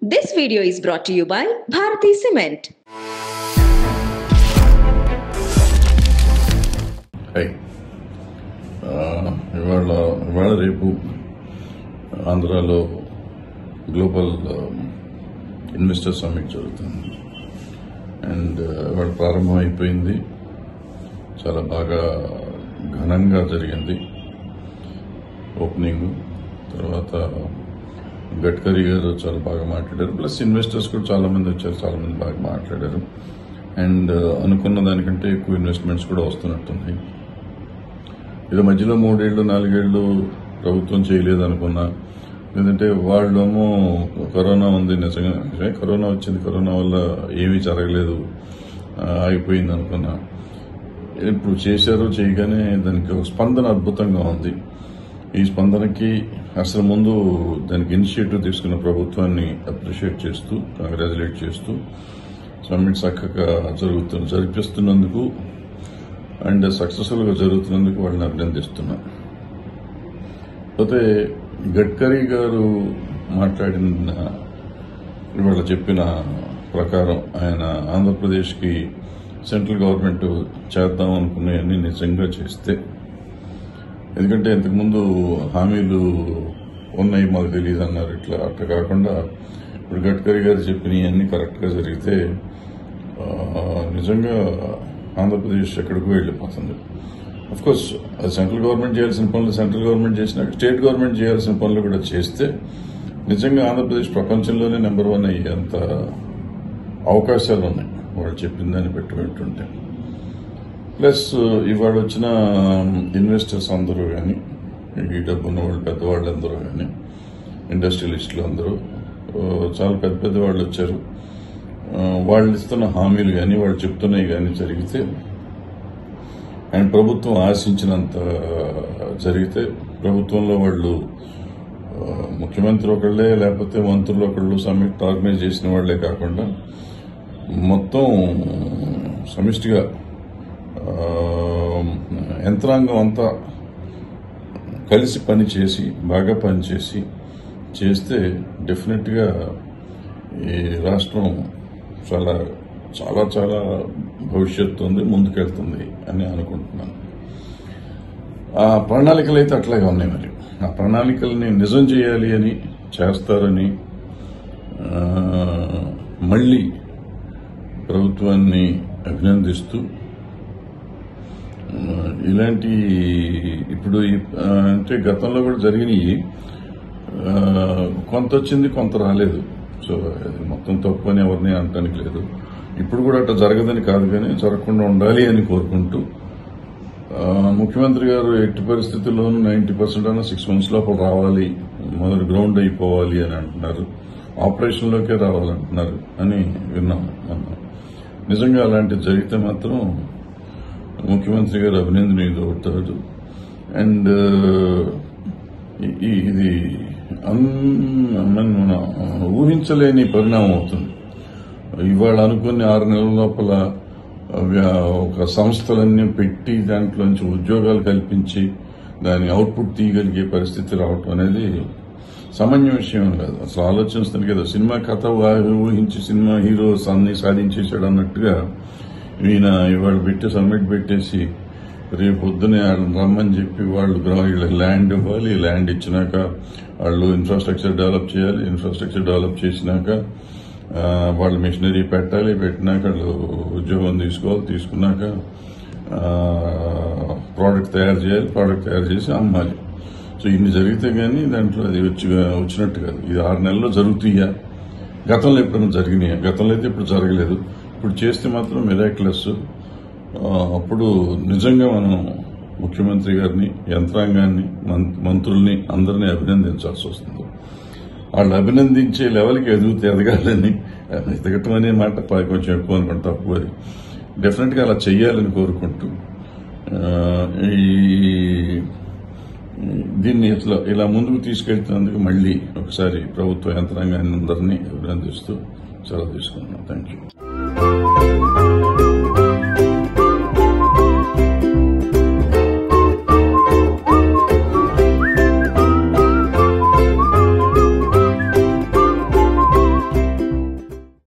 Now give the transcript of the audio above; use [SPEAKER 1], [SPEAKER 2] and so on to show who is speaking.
[SPEAKER 1] This video is brought to you by Bharati Cement.
[SPEAKER 2] Hi ఆ, ఇవాళ ఇవాళ రేపు ఆంధ్రాలో గ్లోబల్ ఇన్వెస్టర్ సమ్మిట్ జరుగుతుంది అండ్ ఇవాళ ప్రారంభం అయిపోయింది చాలా బాగా ఘనంగా జరిగింది ఓపెనింగ్ తర్వాత గడ్కరీ గారు చాలా బాగా మాట్లాడారు ప్లస్ ఇన్వెస్టర్స్ కూడా చాలా మంది వచ్చారు చాలా మంది బాగా మాట్లాడారు అండ్ అనుకున్న దానికంటే ఎక్కువ ఇన్వెస్ట్మెంట్స్ కూడా వస్తున్నట్టుంది ఇది మధ్యలో మూడేళ్లు నాలుగేళ్లు ప్రభుత్వం చేయలేదు అనుకున్నా లేదంటే వాళ్ళేమో కరోనా ఉంది నిజంగా నిజమే కరోనా వచ్చింది కరోనా వల్ల ఏమీ జరగలేదు ఆ, అయిపోయింది అనుకున్నా ఇప్పుడు చేశారు చేయగానే దానికి ఒక స్పందన అద్భుతంగా ఉంది ఈ స్పందనకి అసలు ముందు దానికి ఇనిషియేటివ్ తీసుకున్న ప్రభుత్వాన్ని అప్రిషియేట్ చేస్తూ కంగ్రాచులేట్ చేస్తూ సమ్మిట్ చక్కగా జరుగుతున్న జరిపిస్తున్నందుకు అండ్ సక్సెస్ఫుల్ గా జరుగుతున్నందుకు వాళ్ళని అభినందిస్తున్నా పోతే గడ్కరీ గారు మాట్లాడిన ఇవాళ చెప్పిన ప్రకారం ఆయన ఆంధ్రప్రదేశ్కి సెంట్రల్ గవర్నమెంట్ చేద్దాం అనుకునేవన్నీ నిజంగా చేస్తే ఎందుకంటే ఇంతకుముందు హామీలు ఉన్నాయి మాకు తెలియదు అన్నారు ఇట్లా అట్లా కాకుండా ఇప్పుడు గడ్కరీ గారు చెప్పినవన్నీ కరెక్ట్గా జరిగితే ఆ, నిజంగా ఆంధ్రప్రదేశ్ ఎక్కడికో వెళ్ళిపోతుంది అఫ్ కోర్స్ అది సెంట్రల్ గవర్నమెంట్ చేయాల్సిన పనులు సెంట్రల్ గవర్నమెంట్ చేసినాక స్టేట్ గవర్నమెంట్ చేయాల్సిన పనులు కూడా చేస్తే నిజంగా ఆంధ్రప్రదేశ్ ప్రపంచంలోనే నెంబర్ వన్ అయ్యేంత అవకాశాలు ఉన్నాయి వాళ్ళు చెప్పిన దాన్ని పెట్టి వింటుంటే ప్లస్ ఇవాళ వచ్చిన ఇన్వెస్టర్స్ అందరూ కానీ ఈ డబ్బున్న వాళ్ళు పెద్దవాళ్ళు అందరూ కానీ ఇండస్ట్రియలిస్టులు అందరూ ఆ, చాలా పెద్ద పెద్ద వాళ్ళు వచ్చారు ఆ, వాళ్ళు ఇస్తున్న హామీలు కానీ వాళ్ళు చెప్తున్నవి కానీ జరిగితే అండ్ ప్రభుత్వం ఆశించినంత జరిగితే ప్రభుత్వంలో వాళ్ళు ఆ, ముఖ్యమంత్రి ఒకళ్ళే లేకపోతే మంత్రులు ఒకళ్ళు సమ్మిట్ ఆర్గనైజ్ చేసిన వాళ్లే కాకుండా మొత్తం సమిష్టిగా ఆ, యంత్రాంగం అంతా కలిసి పని చేసి బాగా పని చేసి చేస్తే డెఫినెట్గా ఈ రాష్ట్రం చాలా చాలా చాలా భవిష్యత్తు ఉంది ముందుకెళ్తుంది అని అనుకుంటున్నాను ఆ ప్రణాళికలు అయితే అట్లాగే ఉన్నాయి మరి ఆ ప్రణాళికల్ని నిజం చేయాలి అని చేస్తారని ఆ, మళ్ళీ ప్రభుత్వాన్ని అభినందిస్తూ ఆ, ఇలాంటి ఇప్పుడు ఈ- ఆ, అంటే గతంలో కూడా జరిగినాయి ఆ, కొంత వచ్చింది కొంత రాలేదు సో అది మొత్తం తప్పు అని ఎవరిని అనటానికి లేదు ఇప్పుడు కూడా అట్లా జరగదని కాదు కానీ జరగకుండా ఉండాలి అని కోరుకుంటూ ఆ, ముఖ్యమంత్రి గారు ఎట్టి పరిస్థితుల్లోనూ నైన్టీ పర్సెంట్ అన్న సిక్స్ మంత్స్ లోపల రావాలి మొదటి గ్రౌండ్ అయిపోవాలి అని అంటున్నారు ఆపరేషన్లోకే రావాలంటున్నారు అని విన్నాం మొన్న నిజంగా అలాంటిది జరిగితే మాత్రం ముఖ్యమంత్రి గారు అభినందనీయులు అవుతారు అండ్ ఈ- ఈ- ఇది అన్- మన- మన ఊహించలేని పరిణామం అవుతుంది ఇవాళ అనుకుని ఆరు నెలల లోపల వ్య- ఒక సంస్థలన్నీ పెట్టి దాంట్లోంచి ఉద్యోగాలు కల్పించి దాని అవుట్పుట్ తీయగలిగే పరిస్థితి రావటం అనేది సామాన్య విషయం కాదు అసలు ఆలోచిస్తుంది కదా సినిమా కథ ఊహ- ఊహించి సినిమా హీరో అన్ని సాధించేశాడు అన్నట్టుగా ఈయన ఇవాళ పెట్టి సబ్మిట్ పెట్టేసి రేపు పొద్దునే వాళ్ళని రమ్మని చెప్పి వాళ్ళు గ్రౌ- వీళ్ళకి ల్యాండ్ ఇవ్వాలి ల్యాండ్ ఇచ్చినాక వాళ్ళు ఇన్ఫ్రాస్ట్రక్చర్ డెవలప్ చేయాలి ఇన్ఫ్రాస్ట్రక్చర్ డెవలప్ చేసినాక ఆ, వాళ్ళు మిషనరీ పెట్టాలి పెట్టినాక వాళ్ళు ఉద్యోగం తీసుకోవాలి తీసుకున్నాక ప్రోడక్ట్ తయారు చేయాలి ప్రోడక్ట్ తయారు చేసి అమ్మాలి సో ఇన్ని జరిగితే గానీ దాంట్లో అది వచ్చి వచ్చినట్టు కాదు ఇది ఆరు నెలల్లో జరుగుతాయా గతంలో ఎప్పుడైనా జరిగినాయా గతంలో అయితే ఇప్పుడు జరగలేదు ఇప్పుడు చేస్తే మాత్రం మిరాక్లెస్ అప్పుడు నిజంగా మనం ముఖ్యమంత్రి గారిని యంత్రాంగాన్ని మం- మంత్రుల్ని అందరినీ అభినందించాల్సి వస్తుంది వాళ్ళు అభినందించే లెవెల్కి ఎదుగుతే ఎదగాలని ఎదగటం అనే మాట ప- కొంచెం ఎక్కువ అనుకుంటా తక్కువ అది డెఫినెట్ గా అలా చెయ్యాలని కోరుకుంటూ ఆ, ఈ దీన్ని ఇట్లా ఇలా ముందుకు తీసుకెళ్తున్నందుకు మళ్ళీ ఒకసారి ప్రభుత్వ యంత్రాంగాన్ని అందరినీ అభినందిస్తూ సెలవు తీసుకున్నాను థ్యాంక్ యూ